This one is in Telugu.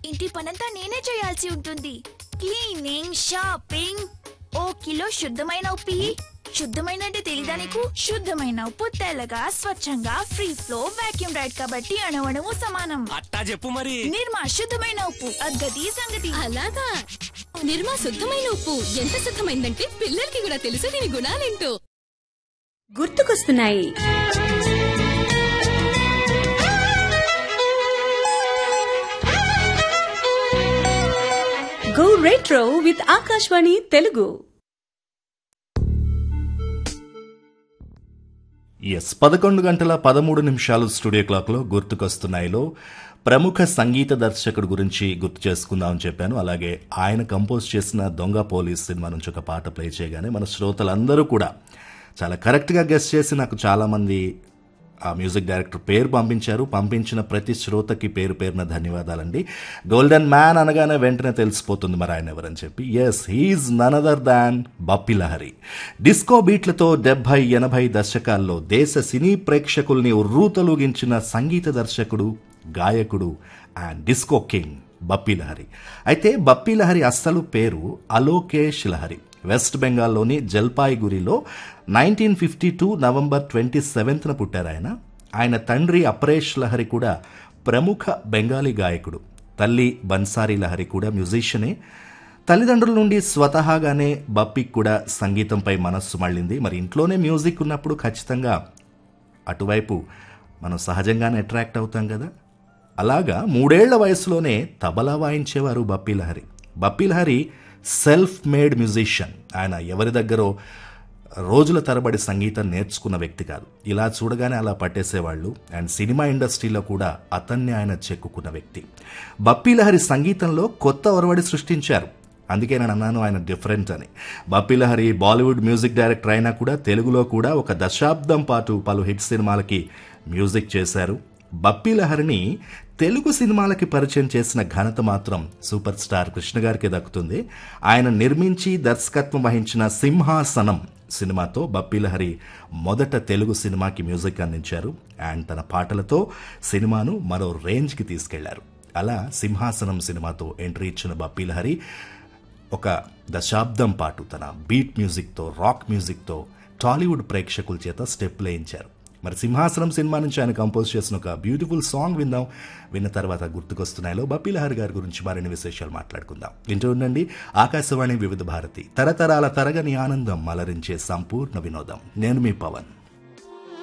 ఇంటి పనంతా నేనే చేయాల్సి ఉంటుంది క్లీనింగ్ షాపింగ్ ఓ కిలో శుద్ధమైన ఉప్పు ఇయ్యి. శుద్ధమైన అంటే తెలీదా నీకు శుద్ధమైన ఉప్పు తెల్లగా స్వచ్ఛంగా ఫ్రీ ఫ్లో వాక్యూమ్ రైడ్ కాబట్టి అణవణము సమానం అట్టా చెప్పు మరి నిర్మా శుద్ధమైన ఉప్పు అగ్గది సంగతి అలాగా నిర్మా శుద్ధమైన ఉప్పు ఎంత శుద్ధమైందంటే పిల్లలకి కూడా తెలుసు దీని గుణాలేంటో గుర్తుకొస్తున్నాయి go retro with Akashvani Telugu ఎస్ పదకొండు గంటల పదమూడు నిమిషాలు స్టూడియో క్లాక్లో గుర్తుకొస్తున్నాయిలో ప్రముఖ సంగీత దర్శకుడు గురించి గుర్తు చేసుకుందామని చెప్పాను అలాగే ఆయన కంపోజ్ చేసిన దొంగ పోలీస్ సినిమా నుంచి ఒక పాట ప్లే చేయగానే మన శ్రోతలందరూ కూడా చాలా కరెక్ట్గా గెస్ట్ చేసి నాకు చాలామంది ఆ మ్యూజిక్ డైరెక్టర్ పేరు పంపించారు పంపించిన ప్రతి శ్రోతకి పేరు పేరున ధన్యవాదాలండి గోల్డెన్ మ్యాన్ అనగానే వెంటనే తెలిసిపోతుంది మరి ఆయన ఎవరని చెప్పి yes he is none other than Bappi Lahiri disco బీట్లతో డెబ్బై ఎనభై దశకాల్లో దేశ సినీ ప్రేక్షకుల్ని ఉర్రూతలూగించిన సంగీత దర్శకుడు గాయకుడు and disco king Bappi Lahiri అయితే బప్పి లహరి అస్సలు పేరు అలోకేష్ లహరి వెస్ట్ బెంగాల్లోని జల్పాయిగురిలో nineteen fifty two November twenty సెవెంత్న పుట్టారు ఆయన ఆయన తండ్రి అపరేష్ లహరి కూడా ప్రముఖ బెంగాలీ గాయకుడు తల్లి బన్సారీ లహరి కూడా మ్యూజిషియనే తల్లిదండ్రుల నుండి స్వతహాగానే బప్పికి కూడా సంగీతంపై మనస్సు మళ్ళింది మరి ఇంట్లోనే మ్యూజిక్ ఉన్నప్పుడు ఖచ్చితంగా అటువైపు మనం సహజంగానే అట్రాక్ట్ అవుతాం కదా అలాగా మూడేళ్ల వయసులోనే తబలా వాయించేవారు Bappi Lahiri Bappi Lahiri self made musician ఆయన ఎవరి దగ్గరో రోజుల తరబడి సంగీతం నేర్చుకున్న వ్యక్తి కాదు ఇలా చూడగానే అలా పట్టేసేవాళ్ళు అండ్ సినిమా ఇండస్ట్రీలో కూడా అతన్ని ఆయన చెక్కుకున్న వ్యక్తి బప్పీ లహరి సంగీతంలో కొత్త ఒరవడి సృష్టించారు అందుకే నేను అన్నాను ఆయన డిఫరెంట్ అని Bappi Lahiri Bollywood music director అయినా కూడా తెలుగులో కూడా ఒక దశాబ్దం పాటు పలు హిట్ సినిమాలకి మ్యూజిక్ చేశారు బప్పీ లహరిని తెలుగు సినిమాలకి పరిచయం చేసిన ఘనత మాత్రం సూపర్ స్టార్ కృష్ణ గారికి దక్కుతుంది ఆయన నిర్మించి దర్శకత్వం వహించిన సింహాసనం సినిమాతో బప్పీ లహరి మొదట తెలుగు సినిమాకి మ్యూజిక్ అందించారు అండ్ తన పాటలతో సినిమాను మరో రేంజ్కి తీసుకెళ్లారు అలా సింహాసనం సినిమాతో ఎంట్రీ ఇచ్చిన బప్పీ లహరి ఒక దశాబ్దం పాటు తన బీట్ మ్యూజిక్తో రాక్ మ్యూజిక్తో టాలీవుడ్ ప్రేక్షకుల చేత స్టెప్ వేయించారు మరి సింహాసనం సినిమా నుంచి ఆయన కంపోజ్ చేసిన ఒక బ్యూటిఫుల్ సాంగ్ విందాం విన్న తర్వాత గుర్తుకొస్తున్నాయిలో బప్పీ లహరి గారి గురించి మరిన్ని విశేషాలు మాట్లాడుకుందాం వింటూ ఉండండి ఆకాశవాణి వివిధ భారతి తరతరాల తరగని ఆనందం మలరించే సంపూర్ణ వినోదం నేను మీ పవన్